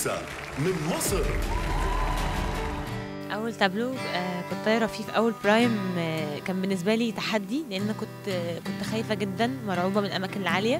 موسى من مصر اول تابلو آه، كنت طايره فيه في اول برايم آه، كان بالنسبه لي تحدي لان انا كنت آه، كنت خايفه جدا مرعوبه من الاماكن العاليه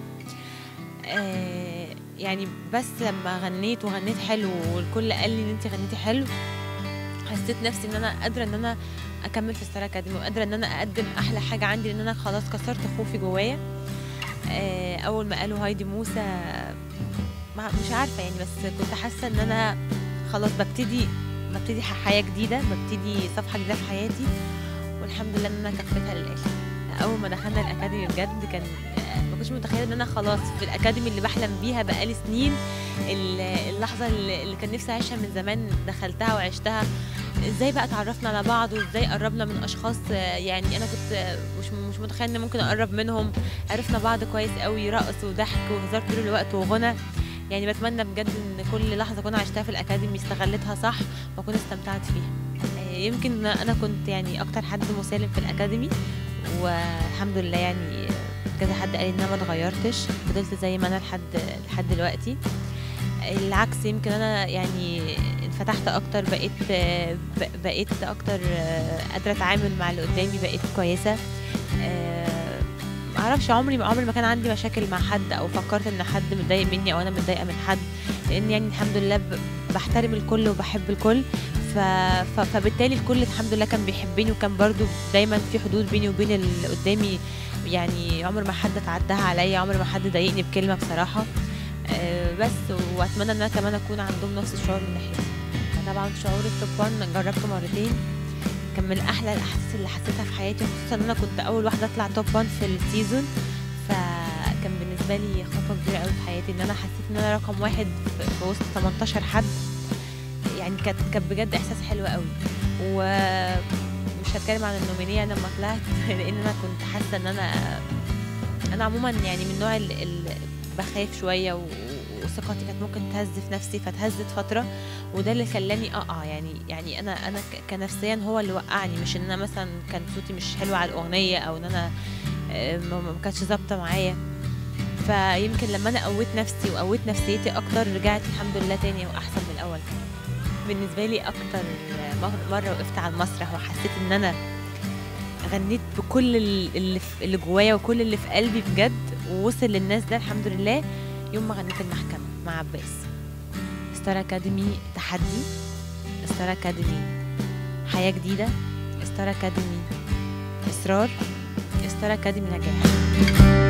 آه، يعني بس لما غنيت وغنيت حلو والكل قال لي ان انت غنيتي حلو حسيت نفسي ان انا قادره ان انا اكمل في ستار اكاديمي وقادره ان انا اقدم احلى حاجه عندي لان انا خلاص كسرت خوفي جوايا آه، اول ما قالوا هايدي موسى ما- مش عارفه يعني بس كنت حاسه ان انا خلاص ببتدي ببتدي ح- حياه جديده ببتدي صفحه جديده في حياتي والحمد لله ان انا كفيتها للاخر اول ما دخلنا الاكاديمي بجد كان ما كنتش متخيله ان انا خلاص في الاكاديمي اللي بحلم بيها بقالي سنين ال- اللحظه اللي اللي كان نفسي اعيشها من زمان دخلتها وعشتها ازاي بقى اتعرفنا على بعض وازاي قربنا من اشخاص آه، يعني انا كنت آه، مش مش متخيله ان ممكن اقرب منهم عرفنا بعض كويس قوي رقص وضحك وهزار طول الوقت وغنى يعني بتمنى بجد ان كل لحظه اكون عشتها في الاكاديمي استغلتها صح واكون استمتعت فيها آه، يمكن انا كنت يعني اكتر حد مسالم في الاكاديمي والحمد لله يعني كذا حد قال لي ان انا ما اتغيرتش فضلت زي ما انا لحد لحد دلوقتي العكس يمكن انا يعني انفتحت اكتر بقيت ب- بقيت اكتر قادره اتعامل مع اللي قدامي بقيت كويسه آه، معرفش عمري عمري ما كان عندي مشاكل مع حد او فكرت ان حد متضايق مني او انا متضايقه من حد لان يعني الحمد لله ب- بحترم الكل وبحب الكل ف... ف... فبالتالي الكل الحمد لله كان بيحبني وكان برضو دايما في حدود بيني وبين اللي قدامي يعني عمر ما حد تعداها عليا عمر ما حد ضايقني بكلمه بصراحه آه، بس واتمنى ان انا كمان اكون عندهم نفس الشعور من ناحيتي طبعا شعور التوب 1 جربته مرتين كان من احلى الاحاسيس اللي حسيتها في حياتي خصوصا ان انا كنت اول واحده اطلع توب 1 في السيزون فكان بالنسبه لي خطوه كبيره قوي في حياتي ان انا حسيت ان انا رقم واحد في في وسط 18 حد يعني كانت كانت بجد احساس حلو قوي ومش هتكلم عن النومينيه لما طلعت لان انا كنت حاسه ان انا انا عموما يعني من النوع اللي بخاف شويه و- وثقتي كانت ممكن تهز في نفسي فتهزت فتره وده اللي خلاني اقع يعني يعني انا انا ك- كنفسيا هو اللي وقعني مش ان انا مثلا كان صوتي مش حلو على الاغنيه او ان انا آه، ما ما كانتش ظابطه معايا فيمكن لما انا قويت نفسي وقويت نفسيتي اكتر رجعت الحمد لله تاني واحسن من الاول بالنسبه لي اكتر مر- مره وقفت على المسرح وحسيت ان انا غنيت بكل ال- اللي في- اللي جوايا وكل اللي في قلبي بجد ووصل للناس ده الحمد لله يوم ما غنيت المحكمه مع عباس ستار اكاديمي تحدي ستار اكاديمي حياه جديده ستار اكاديمي اصرار ستار اكاديمي نجاح